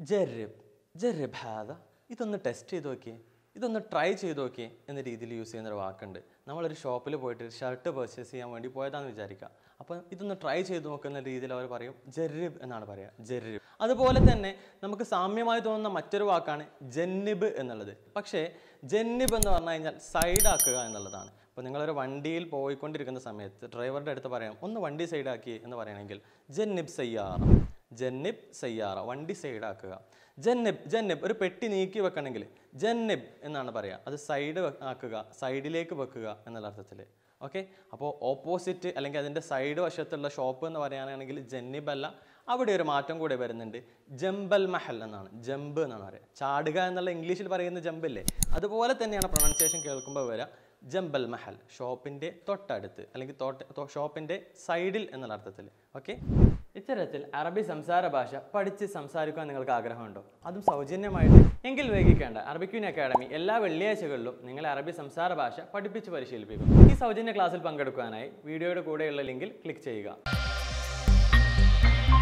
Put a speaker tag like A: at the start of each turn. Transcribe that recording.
A: ജറിബ് ജറിബ് ഹാദ ഇതൊന്ന് ടെസ്റ്റ് ചെയ്ത് നോക്കിയേ ഇതൊന്ന് ട്രൈ ചെയ്ത് നോക്കിയേ എന്ന രീതിയിൽ യൂസ് ചെയ്യുന്ന ഒരു വാക്കുണ്ട് നമ്മളൊരു ഷോപ്പിൽ പോയിട്ട് ഷർട്ട് പർച്ചേസ് ചെയ്യാൻ വേണ്ടി പോയതാണെന്ന് വിചാരിക്കുക അപ്പോൾ ഇതൊന്ന് ട്രൈ ചെയ്ത് നോക്കുന്ന രീതിയിൽ അവർ പറയും ജറിബ് എന്നാണ് പറയുക ജറിബ് അതുപോലെ തന്നെ നമുക്ക് സാമ്യമായി തോന്നുന്ന മറ്റൊരു വാക്കാണ് ജന്നിബ് എന്നുള്ളത് പക്ഷേ ജന്നിബ് എന്ന് പറഞ്ഞു കഴിഞ്ഞാൽ സൈഡാക്കുക എന്നുള്ളതാണ് അപ്പോൾ നിങ്ങളൊരു വണ്ടിയിൽ പോയിക്കൊണ്ടിരിക്കുന്ന സമയത്ത് ഡ്രൈവറുടെ അടുത്ത് പറയാം ഒന്ന് വണ്ടി സൈഡാക്കി എന്ന് പറയണമെങ്കിൽ ജന്നിബ് സയ്യാറ ജന്നിബ് സയ്യാറ വണ്ടി സൈഡാക്കുക ജന്നിബ് ജന്നിബ് ഒരു പെട്ടി നീക്കി വെക്കണമെങ്കിൽ ജന്നിബ് എന്നാണ് പറയുക അത് സൈഡ് ആക്കുക സൈഡിലേക്ക് വെക്കുക എന്നുള്ള അർത്ഥത്തിൽ ഓക്കെ അപ്പോൾ ഓപ്പോസിറ്റ് അല്ലെങ്കിൽ അതിൻ്റെ സൈഡ് വശത്തുള്ള ഷോപ്പ് എന്ന് പറയുകയാണെങ്കിൽ ജന്നിബ് അല്ല അവിടെ ഒരു മാറ്റം കൂടെ വരുന്നുണ്ട് ജംബൽ മഹൽ എന്നാണ് ജമ്പ് എന്നാണ് പറയുക ചാടുക എന്നുള്ള ഇംഗ്ലീഷിൽ പറയുന്ന ജമ്പില്ലേ അതുപോലെ തന്നെയാണ് പ്രൊണൗൺസിയേഷൻ കേൾക്കുമ്പോൾ വരിക ജംബൽ മഹൽ ഷോപ്പിൻ്റെ തൊട്ടടുത്ത് അല്ലെങ്കിൽ തോട്ട ഷോപ്പിൻ്റെ സൈഡിൽ എന്നുള്ള അർത്ഥത്തിൽ ഓക്കെ ഇത്തരത്തിൽ അറബി സംസാര ഭാഷ പഠിച്ച് സംസാരിക്കാൻ നിങ്ങൾക്ക് ആഗ്രഹമുണ്ടോ അതും സൗജന്യമായിട്ട് എങ്കിൽ വൈകിക്കേണ്ട അറബിക്യൂൻ അക്കാഡമി എല്ലാ വെള്ളിയാഴ്ചകളിലും നിങ്ങളെ അറബി സംസാര ഭാഷ പഠിപ്പിച്ച് പരിശീലിപ്പിക്കും ഈ സൗജന്യ ക്ലാസ്സിൽ പങ്കെടുക്കാനായി വീഡിയോയുടെ കൂടെയുള്ള ലിങ്കിൽ ക്ലിക്ക് ചെയ്യുക